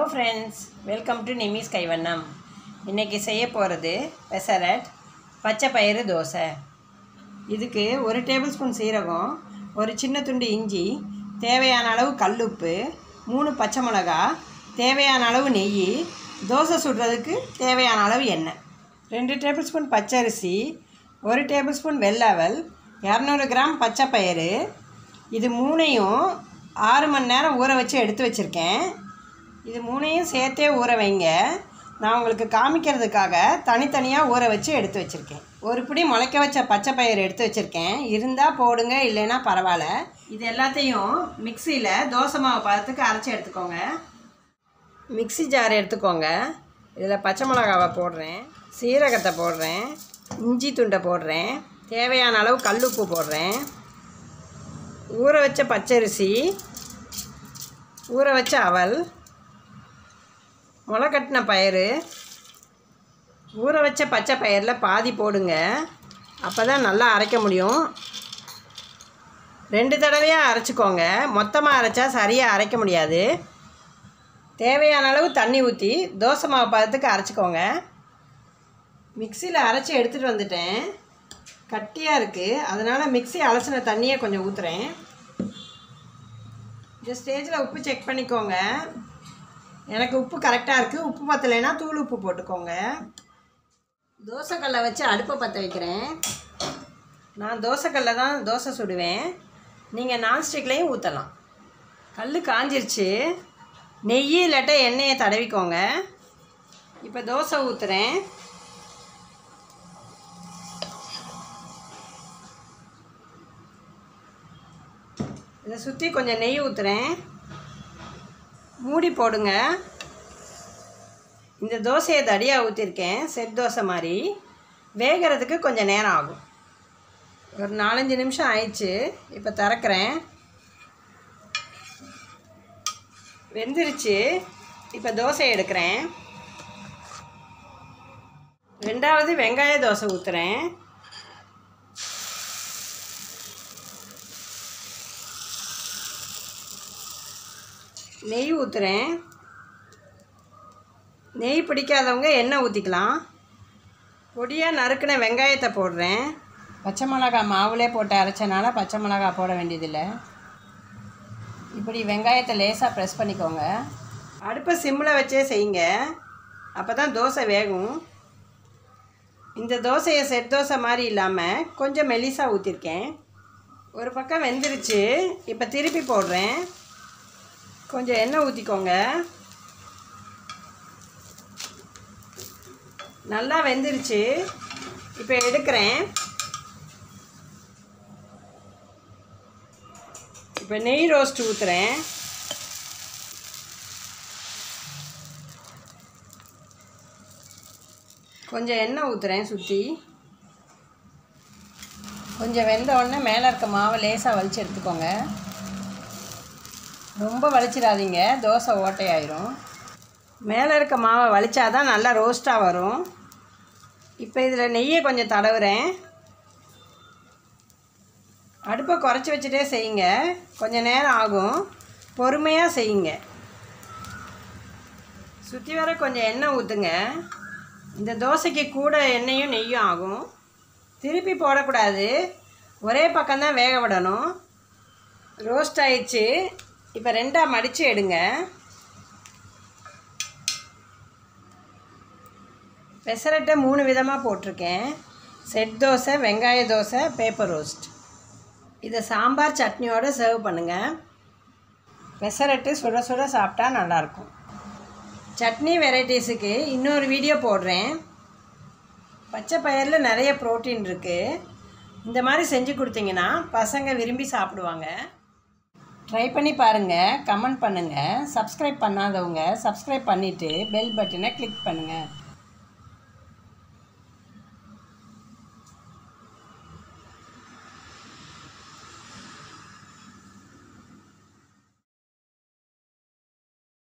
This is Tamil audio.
ஃப்ரெண்ட்ஸ் வெல்கம் டு நிமிஸ் கைவண்ணம் இன்றைக்கி செய்ய போகிறது பெசரட் பச்சை பயிறு தோசை இதுக்கு ஒரு டேபிள் ஸ்பூன் சீரகம் ஒரு சின்ன துண்டு இஞ்சி தேவையான அளவு கல்லுப்பு மூணு பச்சை மிளகா தேவையான அளவு நெய் தோசை சுடுறதுக்கு தேவையான அளவு எண்ணெய் ரெண்டு டேபிள் ஸ்பூன் பச்சரிசி ஒரு டேபிள் ஸ்பூன் வெள்ளவல் இரநூறு கிராம் பச்சை பயிறு இது மூணையும் ஆறு மணி நேரம் ஊற வச்சு எடுத்து வச்சுருக்கேன் இது மூணையும் சேர்த்தே ஊற வைங்க நான் உங்களுக்கு காமிக்கிறதுக்காக தனித்தனியாக ஊற வச்சு எடுத்து வச்சுருக்கேன் ஒரு பிடி முளைக்க வச்ச பச்சை பயிர் எடுத்து வச்சுருக்கேன் இருந்தால் போடுங்க இல்லைன்னா பரவாயில்ல இது எல்லாத்தையும் மிக்சியில் தோசை மாவு பதத்துக்கு அரைச்சி எடுத்துக்கோங்க மிக்ஸி ஜார் எடுத்துக்கோங்க இதில் பச்சை மிளகாவை போடுறேன் சீரகத்தை போடுறேன் இஞ்சி துண்டை போடுறேன் தேவையான அளவு கல்லுப்பு போடுறேன் ஊற வச்ச பச்சரிசி ஊற வச்ச அவல் முளை கட்டின பயிறு ஊற வச்ச பச்சை பயிரில் பாதி போடுங்க அப்போ தான் நல்லா அரைக்க முடியும் ரெண்டு தடவையாக அரைச்சிக்கோங்க மொத்தமாக அரைச்சா சரியாக அரைக்க முடியாது தேவையான அளவு தண்ணி ஊற்றி தோசை மாவு பதத்துக்கு அரைச்சிக்கோங்க மிக்சியில் அரைச்சி எடுத்துகிட்டு வந்துட்டேன் கட்டியாக இருக்குது அதனால் மிக்ஸி அலசின தண்ணியை கொஞ்சம் ஊற்றுறேன் இந்த ஸ்டேஜில் உப்பு செக் பண்ணிக்கோங்க எனக்கு உப்பு கரெக்டாக இருக்குது உப்பு பத்தலைன்னா தூள் உப்பு போட்டுக்கோங்க தோசைக்கல்லை வச்சு அடுப்பை பற்ற வைக்கிறேன் நான் தோசைக்கல்ல தான் தோசை சுடுவேன் நீங்கள் நான்ஸ்டிக்லேயும் ஊற்றலாம் கல் காஞ்சிருச்சு நெய் இல்லாட்ட எண்ணெயை தடவிக்கோங்க இப்போ தோசை ஊற்றுறேன் இதை சுற்றி கொஞ்சம் நெய் ஊற்றுறேன் மூடி போடுங்க இந்த தோசையை தடியாக ஊற்றிருக்கேன் செட் தோசை மாதிரி வேகிறதுக்கு கொஞ்சம் நேரம் ஆகும் ஒரு நாலஞ்சு நிமிஷம் ஆயிடுச்சு இப்போ திறக்கிறேன் வெந்துருச்சு இப்போ தோசை எடுக்கிறேன் ரெண்டாவது வெங்காய தோசை ஊற்றுறேன் நெய் ஊற்றுறேன் நெய் பிடிக்காதவங்க எண்ணெய் ஊற்றிக்கலாம் பொடியாக நறுக்கின வெங்காயத்தை போடுறேன் பச்சை மிளகா மாவுலே போட்டு அரைச்சனால பச்சை மிளகா போட வேண்டியதில்லை இப்படி வெங்காயத்தை லேசாக ப்ரெஸ் பண்ணிக்கோங்க அடுப்பை சிம்மில் வச்சே செய்யுங்க அப்போ தான் தோசை வேகும் இந்த தோசையை செட் தோசை மாதிரி இல்லாமல் கொஞ்சம் மெலிசாக ஊற்றிருக்கேன் ஒரு பக்கம் வெந்துருச்சு இப்போ திருப்பி போடுறேன் கொஞ்சம் எண்ணெய் ஊற்றிக்கோங்க நல்லா வெந்துருச்சு இப்போ எடுக்கிறேன் இப்போ நெய் ரோஸ்ட் ஊற்றுறேன் கொஞ்சம் எண்ணெய் ஊற்றுறேன் சுற்றி கொஞ்சம் வெந்த உடனே மேலே இருக்க மாவை லேசாக வலிச்சு எடுத்துக்கோங்க ரொம்ப வலிச்சிடாதீங்க தோசை ஓட்டையாயிரும் மேலே இருக்க மாவை வலிச்சாதான் நல்லா ரோஸ்ட்டாக வரும் இப்போ இதில் நெய்யை கொஞ்சம் தடவுறேன் அடுப்பை குறைச்சி வச்சுட்டே செய்யுங்க கொஞ்சம் நேரம் ஆகும் பொறுமையாக செய்யுங்க சுற்றி வர கொஞ்சம் எண்ணெய் ஊற்றுங்க இந்த தோசைக்கு கூட எண்ணெயும் நெய்யும் ஆகும் திருப்பி போடக்கூடாது ஒரே பக்கம்தான் வேக விடணும் ரோஸ்ட் ஆயிடுச்சு இப்போ ரெண்டாக மடித்து எடுங்க பெசரட்டை மூணு விதமாக போட்டிருக்கேன் செட் தோசை வெங்காய தோசை பேப்பர் ரோஸ்ட் இதை சாம்பார் சட்னியோடு சர்வ் பண்ணுங்கள் பெசரட்டு சுட சுட சாப்பிட்டா நல்லாயிருக்கும் சட்னி வெரைட்டிஸுக்கு இன்னொரு வீடியோ போடுறேன் பச்சை பயிரில் நிறைய ப்ரோட்டீன் இருக்குது இந்த மாதிரி செஞ்சு கொடுத்தீங்கன்னா பசங்க விரும்பி சாப்பிடுவாங்க ட்ரை பண்ணி பாருங்கள் கமெண்ட் பண்ணுங்கள் சப்ஸ்கிரைப் பண்ணாதவங்க சப்ஸ்கிரைப் பண்ணிவிட்டு பெல் பட்டனை கிளிக் பண்ணுங்கள்